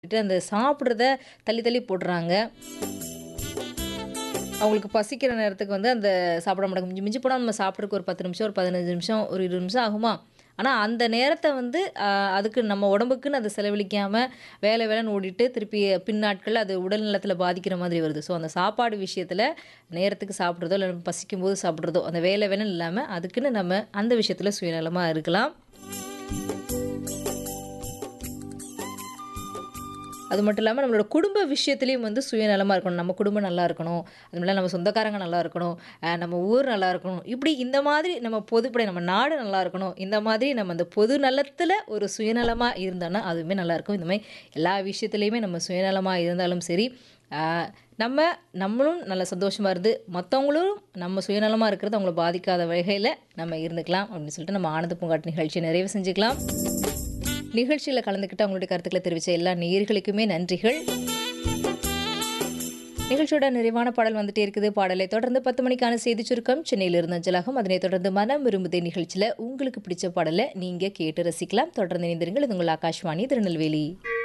அந்த சாப்பிடுறத தள்ளி தள்ளி போடுறாங்க. அவங்களுக்கு பசிக்கிற நேரத்துக்கு வந்து அந்த சாப்பிட மாட்டாங்க. மிஞ்சி மிஞ்சி போனா நம்ம சாப்பிடுறதுக்கு ஒரு 10 நிமிஷம், ஒரு 15 நிமிஷம், ஒரு 20 நிமிஷம் ஆகுமா? ஆனா அந்த நேரத்த வந்து அ அதுக்கு நம்ம உடம்புக்குன்னு அத செலவழிக்காம, வேலை வேலைன்னு ஓடிட்டு திருப்பி பின்னாட்கள்ல அது உடல் நலத்தில பாதிக்கிற மாதிரி வருது. ஸோ அந்த சாப்பாடு விஷயத்தில நேரத்துக்கு சாப்பிடுறதோ, இல்ல பசிக்கும்போது சாப்பிடுறதோ, அந்த வேலை வேலைன்னு இல்லாம அதுக்குன்னு நம்ம அந்த விஷயத்தில சுயநலமா இருக்கலாம். அது மட்டும் இல்லாம நம்மளோட குடும்ப விஷயத்திலயும் வந்து சுயநலமா இருக்கணும். நம்ம குடும்பம் நல்லா இருக்கணும். அதுமில்ல நம்ம சொந்தக்காரங்க நல்லா இருக்கணும். அ நம்ம ஊர் நல்லா இருக்கணும். இப்படி இந்த மாதிரி நம்ம பொதுப்படை நம்ம நாடு நல்லா இருக்கணும். இந்த மாதிரி நம்ம அந்த பொது நலத்தில ஒரு சுயநலமா இருந்தோம்னா, அதுவுமே நல்லாயிருக்கும். இந்த மாரி எல்லா விஷயத்திலயுமே நம்ம சுயநலமா இருந்தாலும் சரி, அ நம்ம நம்மளும் நல்லா சந்தோஷமா இருந்து, மத்தவங்களும் நம்ம சுயநலமா இருக்கிறது அவங்கள பாதிக்காத வகையில நம்ம இருந்துக்கலாம். அப்படின்னு சொல்லிட்டு நம்ம ஆனந்த பூங்காட்டு நிகழ்ச்சிய நிறைவு செஞ்சுக்கலாம். நிகழ்ச்சியில கலந்துக்கிட்டு அவங்களுடைய கருத்துக்கள தெரிவிச்ச எல்லா நேயர்களுக்குமே நன்றிகள். நிகழ்ச்சியோட நிறைவான பாடல் வந்துட்டே இருக்குது. பாடலை தொடர்ந்து 10 மணிக்கான செய்திச் சுருக்கம் சென்னையிலிருந்து அஞ்சலாகும். அதனைத் தொடர்ந்து மனம் விரும்புதே நிகழ்ச்சியில உங்களுக்கு பிடிச்ச பாடல நீங்க கேட்டு ரசிக்கலாம். தொடர்ந்து இணைந்திருங்கள். இது உங்கள் ஆகாஷ்வாணி திருநெல்வேலி.